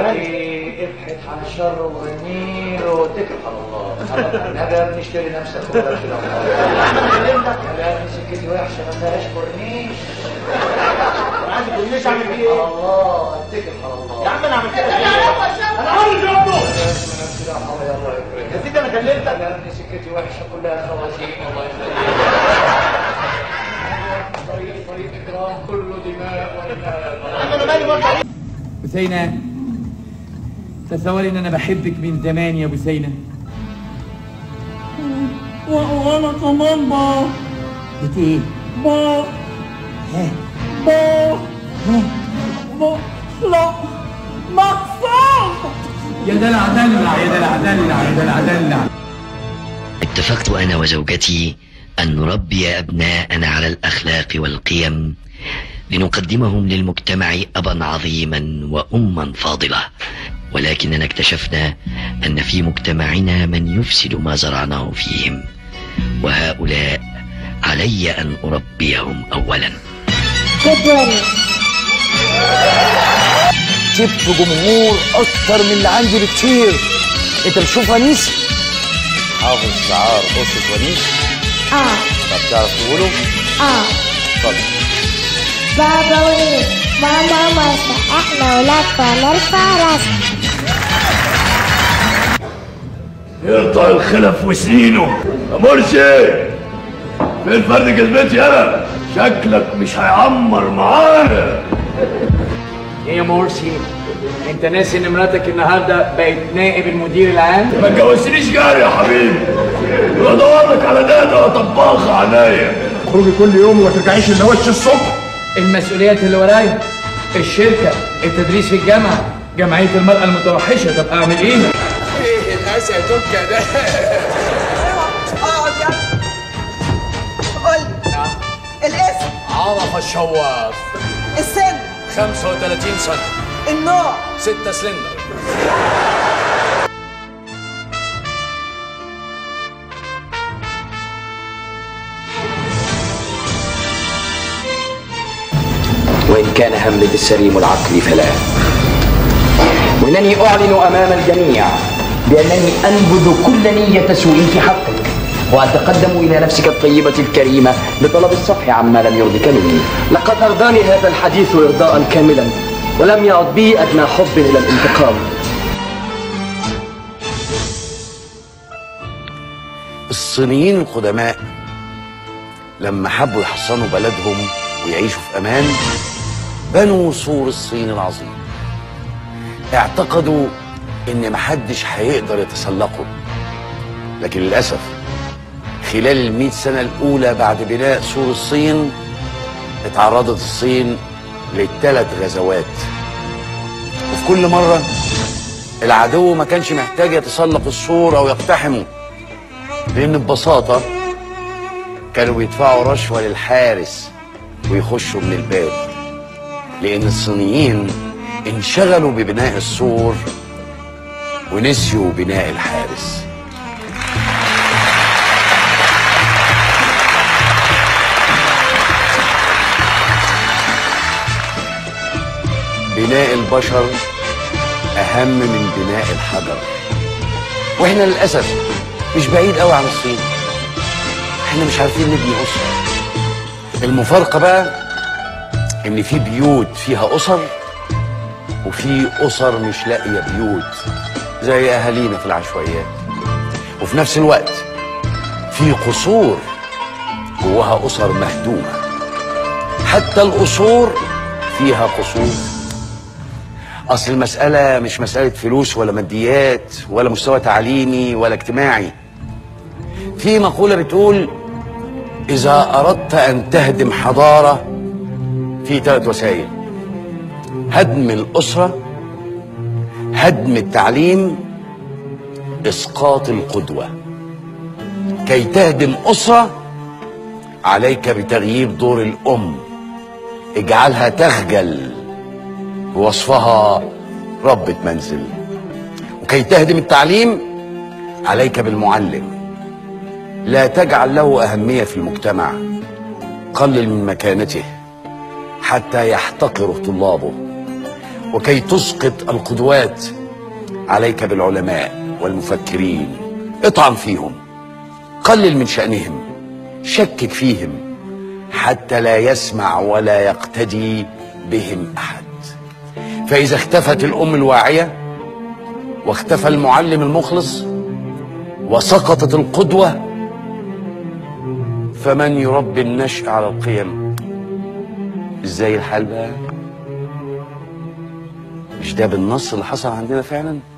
ابحث عن الشر وغنيه واتكل على الله انا يا ابني اشتري نفسك وبلاش الامراض يا ابني سكتي وحشه ما فيهاش كورنيش عندي كورنيش اعمل فيه على ايه؟ الله اتكل على الله يا عم انا عملت كده انا عاوز يا ابنه لا حول ولا قوه الا بالله يا سيدي انا كلمتك يا ابني سكتي وحشه كلها خوازيق الله يخليك طريق طريق اكرام كله دماء ودماء يا عم انا مالي برضه بثينة تصوري ان انا بحبك من زمان يا بثينة وانا كمان با بت ايه؟ با ها با با لا مقصود يا دلع دلع يا دلع دلع يا دلع دلع اتفقت أنا وزوجتي أن نربي أبناءنا على الأخلاق والقيم لنقدمهم للمجتمع أبا عظيما وأما فاضلة ولكننا اكتشفنا أن في مجتمعنا من يفسد ما زرعناه فيهم وهؤلاء علي أن أربيهم أولا جبت جمهور اكتر من اللي عندي بكتير انت بتشوف ونيس حافظ شعار قصة ونيس اه طب تعرف تقوله اه اتفضل بابا وليد ماما مرسى احنا ولاد ونرفع راسنا يقطع الخلف وسنينه يا مرسي فين فرد كلمتي انا شكلك مش هيعمر معانا ايه يا مرسي انت ناسي ان مراتك النهارده بقت نائب المدير العام ما تجوزنيش جاري يا حبيبي بدور لك على داده طباخه عناية خروجي كل يوم وما ترجعيش الا وش الصبح المسؤوليات اللي ورايا الشركة التدريس في الجامعة جمعية المرأة المتوحشة طب اعمل ايه؟ ايه الاسى تبكى ده اقعد يا قول الاسم عرف الشواف السن 35 سنه النوع 6 سلندر وإن كان هملة السليم العقل فلا وإنني أعلن أمام الجميع بأنني أنبذ كل نية سوء في حقك وأتقدم إلى نفسك الطيبة الكريمة بطلب الصفح عما لم يرضك مني لقد أرضاني هذا الحديث إرضاء كاملا ولم يعد بي أدنى حب إلى الانتقام الصينيين القدماء لما حبوا يحصنوا بلدهم ويعيشوا في امان بنوا سور الصين العظيم اعتقدوا ان محدش هيقدر يتسلقه لكن للاسف خلال المئة سنة الأولى بعد بناء سور الصين اتعرضت الصين لثلاث غزوات وفي كل مرة العدو ما كانش محتاج يتسلق السور أو يقتحمه لأن ببساطة كانوا بيدفعوا رشوة للحارس ويخشوا من الباب لأن الصينيين انشغلوا ببناء السور ونسيوا بناء الحارس بناء البشر أهم من بناء الحجر واحنا للأسف مش بعيد قوي عن الصين احنا مش عارفين نبني أسرة المفارقة بقى إن في بيوت فيها أسر وفي أسر مش لاقية بيوت زي أهالينا في العشوائيات وفي نفس الوقت في قصور جواها أسر مهدومة حتى القصور فيها قصور أصل المسألة مش مسألة فلوس ولا ماديات ولا مستوى تعليمي ولا اجتماعي في مقولة بتقول إذا أردت أن تهدم حضارة في ثلاث وسائل هدم الأسرة هدم التعليم إسقاط القدوة كي تهدم أسرة عليك بتغيير دور الأم اجعلها تخجل بوصفها ربة منزل وكي تهدم التعليم عليك بالمعلم لا تجعل له أهمية في المجتمع قلل من مكانته حتى يحتقر طلابه وكي تسقط القدوات عليك بالعلماء والمفكرين اطعن فيهم قلل من شأنهم شكك فيهم حتى لا يسمع ولا يقتدي بهم أحد فإذا اختفت الأم الواعية واختفى المعلم المخلص وسقطت القدوة فمن يربي النشء على القيم ازاي الحال بقى مش ده بالنص اللي حصل عندنا فعلا